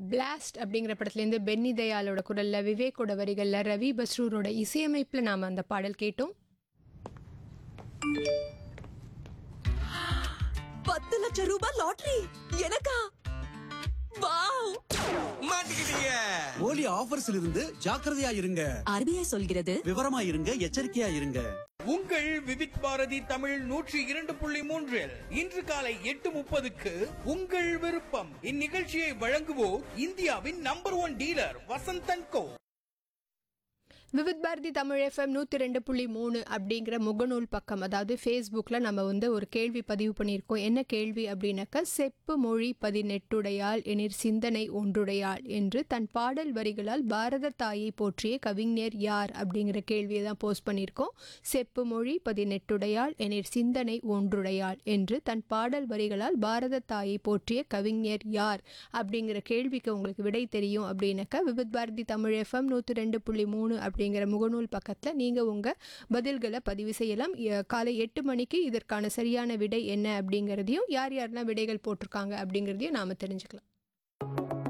blast அப்படிங்கிற படத்துலேருந்து Penney தயாளோட குரல்ல விவேக்கோட வரிகளில் ரவி பஸ்ரூரோட இசையமைப்பில் நாம் அந்த பாடல் கேட்டோம் பத்து லட்சம் ரூபாய் லாட்டரி எனக்கா வாவ் மாட்டிக்கிட்டீங்க போலி ஆஃபர்ஸ்ல இருந்து ஜாக்கிரதையா இருங்க ஆர்பிஐ சொல்கிறது விவரமா இருங்க எச்சரிக்கையா இருங்க உங்கள் விவித் பாரதி தமிழ் நூற்றி இரண்டு புள்ளி மூன்றில் இன்று காலை எட்டு முப்பதுக்கு உங்கள் விருப்பம் இந்நிகழ்ச்சியை வழங்குவோர் இந்தியாவின் number one dealer Vasanthan Co Vividh Bharati Tamil FM நூற்றி ரெண்டு புள்ளி மூணு அப்படிங்கிற முகநூல் பக்கம் அதாவது ஃபேஸ்புக்கில் நம்ம வந்து ஒரு கேள்வி பதிவு பண்ணியிருக்கோம் என்ன கேள்வி அப்படின்னாக்கா செப்பு மொழி பதினெட்டுடையாள் எனிற் சிந்தனை ஒன்றுடையாள் என்று தன் பாடல் வரிகளால் பாரத தாயை போற்றிய கவிஞர் யார் அப்படிங்கிற கேள்வியை தான் போஸ்ட் பண்ணியிருக்கோம் செப்பு மொழி பதினெட்டுடையாள் எனிற் சிந்தனை ஒன்றுடையாள் என்று தன் பாடல் வரிகளால் பாரத தாயை போற்றிய கவிஞர் யார் அப்படிங்கிற கேள்விக்கு உங்களுக்கு விடை தெரியும் அப்படின்னாக்கா விவித் பாரதி தமிழ் எஃப்எம் நூற்றி ரெண்டு புள்ளி மூணு அப்படிங்கிற முகநூல் பக்கத்தில் நீங்கள் உங்கள் பதில்களை பதிவு செய்யலாம் எ- காலை எட்டு மணிக்கு இதற்கான சரியான விடை என்ன அப்படிங்கிறதையும் யார் யாரெல்லாம் விடைகள் போட்டிருக்காங்க அப்படிங்கிறதையும் நாம் தெரிஞ்சுக்கலாம்